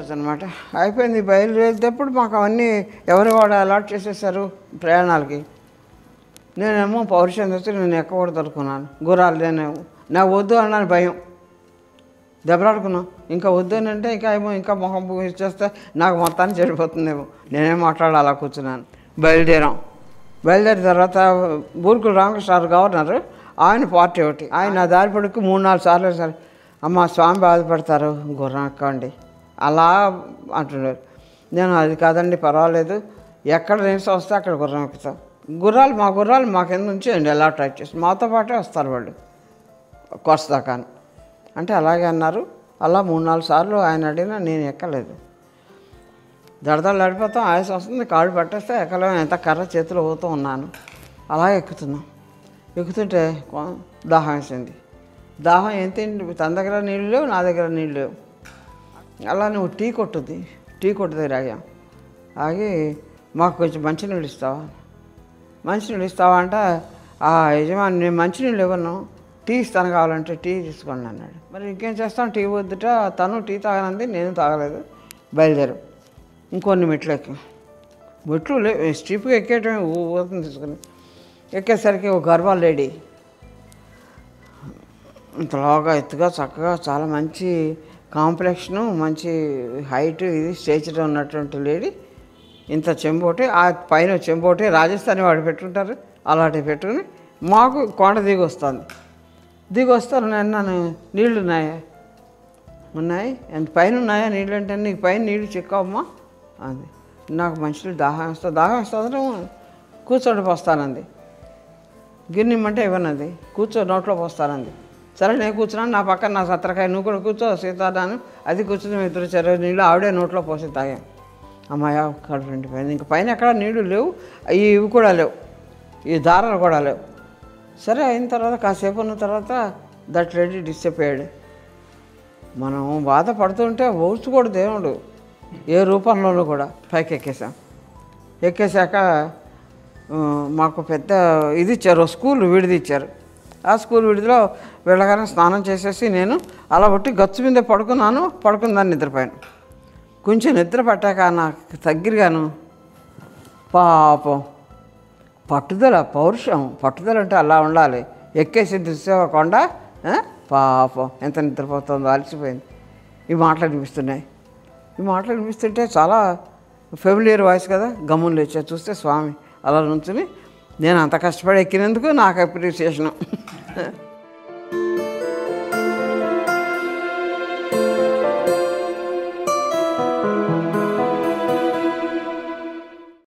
రోజు అనమాట అయిపోయింది బయలుదేరేటప్పుడు మాకు అవన్నీ ఎవరు వాడు అలాట్ చేసేసారు ప్రయాణాలకి నేనేమో పౌరుషం తెచ్చి నేను ఎక్కకూడదు అనుకున్నాను గుర్రాలు నేను నాకు వద్దు అన్నాను భయం దెబ్బలాడుకున్నాం ఇంకా వద్దు అని అంటే ఇంకా ఏమో ఇంకా మొహం ఇచ్చేస్తే నాకు మొత్తాన్ని చెడిపోతుందేమో నేనేం మాట్లాడాలి అలా కూర్చున్నాను బయలుదేరాం బయలుదేరిన తర్వాత బూర్కులు రామకృష్ణ గవర్నర్ ఆయన పార్టీ ఒకటి ఆయన దారి పొడుకు మూడు నాలుగు సార్లు సరే అమ్మ స్వామి బాధపడతారు గుర్రం ఎక్కండి అలా అంటున్నారు నేను అది కాదండి పర్వాలేదు ఎక్కడ రేస్ వస్తే అక్కడ గుర్రం ఎక్కుతాం గుర్రాలు మా గుర్రాలు మాకెందు ఉంచేయండి ఎలా ట్రై చేసి మాతో పాటే వస్తారు వాళ్ళు కొస్తాకా అని అంటే అలాగే అన్నారు అలా మూడు నాలుగు సార్లు ఆయన అడిగినా నేను ఎక్కలేదు దడదలు నడిపోతాం ఆయాసం వస్తుంది కాళ్ళు పట్టేస్తే ఎక్కలేము ఎంత కర్ర చేతిలో పోతూ ఉన్నాను అలా ఎక్కుతున్నాం ఎక్కుతుంటే కొ- దాహం వేసింది దాహం ఎంత తన దగ్గర నీళ్ళు లేవు నా దగ్గర నీళ్ళు లేవు అలా నువ్వు టీ కొట్టుద్ది టీ కొట్టు దగ్గర ఆగాం ఆగి మాకు కొంచెం మంచినీళ్ళు ఇస్తావా మంచినీళ్ళు ఇస్తావా అంటే ఆ యజమాని నేను మంచినీళ్ళు ఇవ్వను టీ ఇస్తాను కావాలంటే టీ తీసుకోండి అన్నాడు మరి ఇంకేం చేస్తాం టీ వద్దుట తను టీ తాగనంది నేను తాగలేదు బయలుదేరు ఇంకొన్ని మెట్లు ఎక్కి మెట్లు లే స్ట్రిప్గా ఎక్కేయటమే ఊతం తీసుకుని ఎక్కేసరికి ఒక గర్భాల లేడీ ఇంతలాగా ఎత్తుగా చక్కగా చాలా మంచి కాంప్లెక్షను మంచి హైట్ ఇది స్టేచర్ ఉన్నటువంటి లేడీ ఇంత చెంబోటి ఆ పైన చెంబోటి రాజస్థానీ వాడు పెట్టుకుంటారు అలాంటివి పెట్టుకుని మాకు కొండ దిగి వస్తుంది దిగి వస్తాను నేను నన్ను నీళ్ళు ఉన్నాయా ఉన్నాయి ఎంత పైన ఉన్నాయా నీళ్ళు అంటే నీకు పైన నీళ్ళు చిక్కవమ్మా అంది నాకు మంచినీళ్ళు దాహం వేస్తా దాహం వేస్తుంది కూర్చోండి పోస్తానంది గిన్నె ఇమ్మంటే ఇవ్వనది కూర్చో నోట్లో పోస్తానంది సరే నేను కూర్చున్నాను నా పక్కన నా సత్రకాయ నువ్వు కూడా కూర్చో సీతారాను అది కూర్చుని ఇద్దరు చెరువు నీళ్ళు ఆవిడే నోట్లో పోసి తాగాం అమ్మాయ కడుపు నిండిపోయింది ఇంక పైన ఎక్కడ నీళ్ళు లేవు ఈ ఇవి కూడా లేవు ఈ దారాలు కూడా లేవు సరే అయిన తర్వాత కాసేపు ఉన్న తర్వాత దట్ రెడీ డిస్టర్బ్ అయ్యాడు మనం బాధపడుతుంటే ఓర్చుకోడు దేవుడు ఏ రూపంలోనూ కూడా పైకి ఎక్కేసాం ఎక్కేసాక ఆ, మాకు పెద్ద ఇది ఇచ్చారు ఓ స్కూల్ విడిది ఇచ్చారు ఆ స్కూల్ విడిదిలో వెళ్ళగానే స్నానం చేసేసి నేను అలా ఒట్టి గచ్చు మీద పడుకున్నాను పడుకుందాన్ని నిద్రపోయాను కొంచెం నిద్ర పట్టాక నాకు తగ్గిరిగాను పాపం పట్టుదల పౌరుషం పట్టుదల అంటే అలా ఉండాలి ఎక్కేసి దుస్సేవ కొండ ఆ? పాపం ఎంత నిద్రపోతుందో అలసిపోయింది ఈ మాటలు వినిపిస్తున్నాయి ఈ మాటలు వినిపిస్తుంటే చాలా ఫెమిలియర్ వాయిస్ కదా గమ్మున లేచా చూస్తే స్వామి అలా నుంచుని నేను అంత కష్టపడి ఎక్కినందుకు నాకు అప్రిసియేషను